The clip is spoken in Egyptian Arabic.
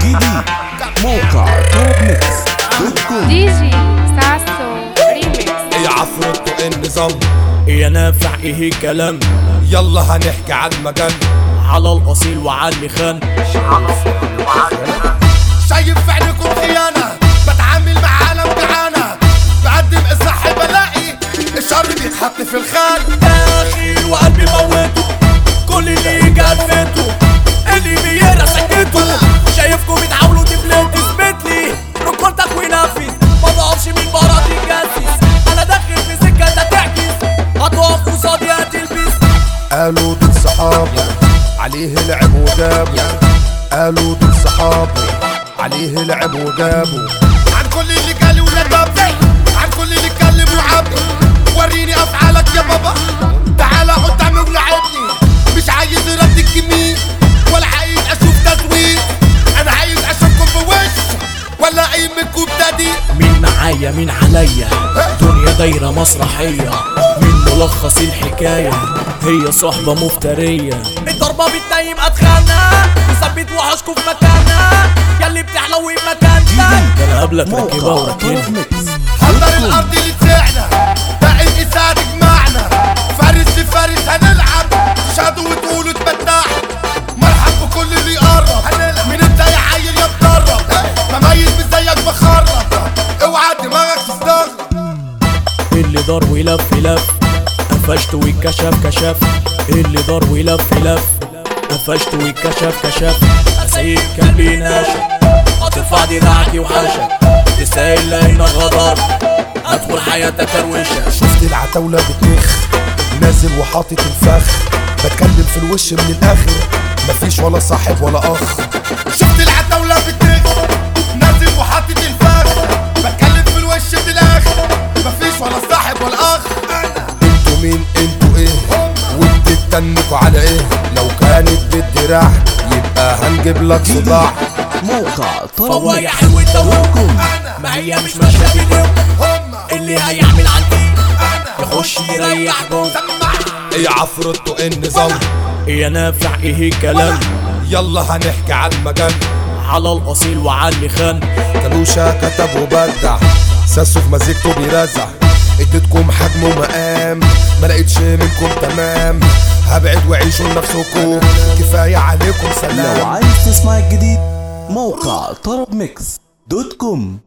جديد موقع توب ميكس دوت كوم دي جي ساسو ريميكس يا عفرته النظام يا نافع ايه الكلام يلا هنحكي عن مجال على الاصيل وعلى اللي خان شايف في عينكم خيانة بتعامل مع عالم جعانة بقدم الصح بلاقي الشر بيتحط في الخان داخل وقلبي موته كل اللي جات فيته اللي بيقرا سكته شايفكم بتحاولوا تفلت تثبت لي ركولتك ونفذ ما ضعفش من برات الجاسس انا داخل في سكه تعكس هتقف قصادي هتلبس قالوا دول صحابي عليه لعب وجابوا قالوا دول صحابي عليه لعب وجابوا عن كل اللي جالي وندب عن كل اللي اتكلم وعبني وريني افعالك يا بابا تعالى قدامي ولعبني مش عايز رد الجميل ولا عايز اشوف تزوير انا عايز اشوفكم بوش ولا اي منكم تدي مين معايا مين عليا دنيا دايرة مسرحية مين ملخص الحكاية هي صحبة مفترية الضربة بتنيم أدخالنا مثبت وحشكوا في مكاننا ياللي بتحلوي مكانك ده انا قبلك راكبة موقع توب وراكبها ميكس حضر الارض اللي تسعنا باقي الاسعاد جمعنا فارس لفارس هنلعب تشهدوا وتقولوا تبدعوا مرحب بكل اللي يقرب من انت يا عيل يا مطرب مميز مش زيك بخرب اوعى دماغك تستغرب اللي دار ولف لف قفشت واتكشف كشف اللي دار ولف لف قفشت واتكشف كشف اسيب كلبي ناشف هترفع دراعك وحاشك تستاهل لنا غدر ادخل حياتك اروشك شفت العتاولة بتنخ نازل وحاطط الفخ بتكلم في الوش من الاخر مفيش ولا صاحب ولا اخ شفت العتاولة بتنخ نازل وحاطط الفخ بتكلم في الوش من الاخر مفيش ولا صاحب ولا اخ انتوا مين انتوا ايه وبتتنكوا على ايه لو كانت بالدراع يبقى هنجيب لك صداع موقع توب فهو يا ميكس حلو انت دوت كوم ما هي مش ماشيه باليوم اللي هيعمل عندي يخش يريح جوه يا عفرته النظام يا نافع ايه الكلام يلا هنحكي عن مجال على الاصيل وعلى اللي خان كلوشة كتب وبدع ساسو في مزيكته بيرزع اديتكم حجم ومقام ما لقيتش منكم تمام هبعد وعيشوا لنفسكم كفاية عليكم لو سلام عايز تسمع الجديد موقع طرب ميكس دوت كوم